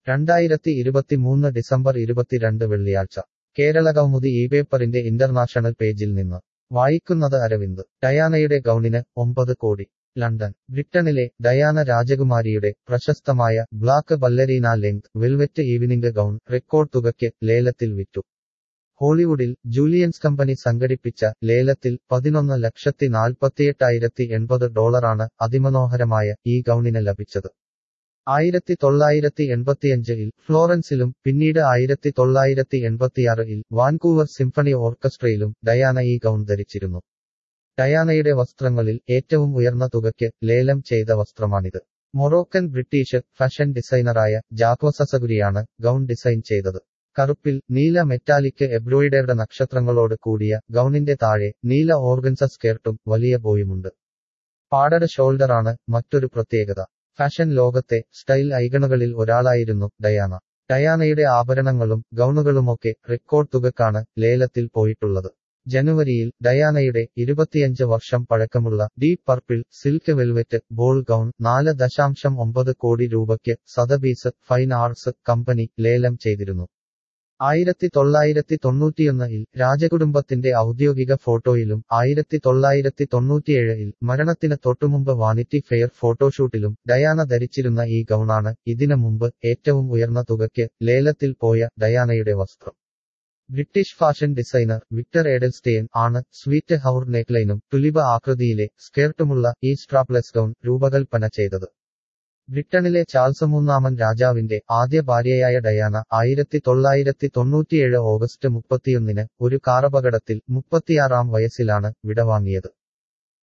രണ്ടായിരത്തി ഇരുപത്തിമൂന്ന് ഡിസംബർ ഇരുപത്തിരണ്ട് വെള്ളിയാഴ്ച കേരളകൗമുദി ഈ പേപ്പറിന്റെ ഇന്റർനാഷണൽ പേജിൽ നിന്ന് വായിക്കുന്നത് അരവിന്ദ് ഡയാനയുടെ ഗൗണിന് ഒമ്പത് കോടി ലണ്ടൻ ബ്രിട്ടനിലെ ഡയാന രാജകുമാരിയുടെ പ്രശസ്തമായ black ballerina length velvet evening gown record തുകയ്ക്ക് ലേലത്തിൽ വിറ്റു ഹോളിവുഡിൽ ജൂലിയൻസ് കമ്പനി സംഘടിപ്പിച്ച ലേലത്തിൽ പതിനൊന്ന് ലക്ഷത്തി നാൽപ്പത്തിയെട്ടായിരത്തി എൺപത് ഡോളറാണ് അതിമനോഹരമായ ഈ ഗൗണിന് ലഭിച്ചത് ആയിരത്തി തൊള്ളായിരത്തി എൺപത്തിയഞ്ചിൽ ഫ്ലോറൻസിലും പിന്നീട് ആയിരത്തി തൊള്ളായിരത്തി എൺപത്തിയാറിൽ വാൻകൂവർ സിംഫണി ഓർക്കസ്ട്രയിലും ഡയാന ഈ ഗൗൺ ധരിച്ചിരുന്നു ഡയാനയുടെ വസ്ത്രങ്ങളിൽ ഏറ്റവും ഉയർന്ന തുകയ്ക്ക് ലേലം ചെയ്ത വസ്ത്രമാണിത് മൊറോക്കൻ ബ്രിട്ടീഷ് ഫാഷൻ ഡിസൈനറായ ജാക്വസസഗുരിയാണ് ഗൗൺ ഡിസൈൻ ചെയ്തത് കറുപ്പിൽ നീല മെറ്റാലിക് എബ്രോയിഡറുടെ നക്ഷത്രങ്ങളോട് കൂടിയ ഗൗണിന്റെ താഴെ നീല ഓർഗൻസ സ്കേർട്ടും വലിയ ബോയുമുണ്ട് പാടഡ് ഷോൾഡറാണ് മറ്റൊരു പ്രത്യേകത ഫാഷൻ ലോകത്തെ സ്റ്റൈൽ ഐഗണുകളിൽ ഒരാളായിരുന്നു ഡയാന ഡയാനയുടെ ആഭരണങ്ങളും ഗൗണുകളുമൊക്കെ റെക്കോർഡ് തുകക്കാണ് ലേലത്തിൽ പോയിട്ടുള്ളത് ജനുവരിയിൽ ഡയാനയുടെ ഇരുപത്തിയഞ്ച് വർഷം പഴക്കമുള്ള deep purple silk velvet ball gown നാല് ദശാംശം ഒമ്പത് കോടി രൂപയ്ക്ക് സതബീസ് ഫൈൻ ആർട്സ് കമ്പനി ലേലം ചെയ്തിരുന്നു ആയിരത്തി തൊള്ളായിരത്തി തൊണ്ണൂറ്റിയൊന്നിൽ രാജകുടുംബത്തിന്റെ ഔദ്യോഗിക ഫോട്ടോയിലും ആയിരത്തി തൊള്ളായിരത്തി തൊണ്ണൂറ്റിയേഴിൽ മരണത്തിന് തൊട്ടുമുമ്പ് വാനിറ്റി ഫെയർ ഫോട്ടോഷൂട്ടിലും ഡയാന ധരിച്ചിരുന്ന ഈ ഗൗണാണ് ഇതിനു മുമ്പ് ഏറ്റവും ഉയർന്ന തുകയ്ക്ക് ലേലത്തിൽ പോയ ഡയാനയുടെ വസ്ത്രം British fashion designer Victor Edelstein ആണ് സ്വീറ്റ് ഹൗർ നെക്ലൈനും തുലിപ ആകൃതിയിലെ സ്കേർട്ടുമുള്ള ഈ സ്ട്രാപ്ലെസ് ഗൗൺ രൂപകൽപ്പന ചെയ്തത് ബ്രിട്ടനിലെ ചാൾസ് മൂന്നാമൻ രാജാവിന്റെ ആദ്യ ഭാര്യയായ ഡയാന ആയിരത്തി തൊള്ളായിരത്തി തൊണ്ണൂറ്റിയേഴ് ഓഗസ്റ്റ് മുപ്പത്തിയൊന്നിന് ഒരു കാറപകടത്തിൽ മുപ്പത്തിയാറാം വയസ്സിലാണ് വിടവാങ്ങിയത്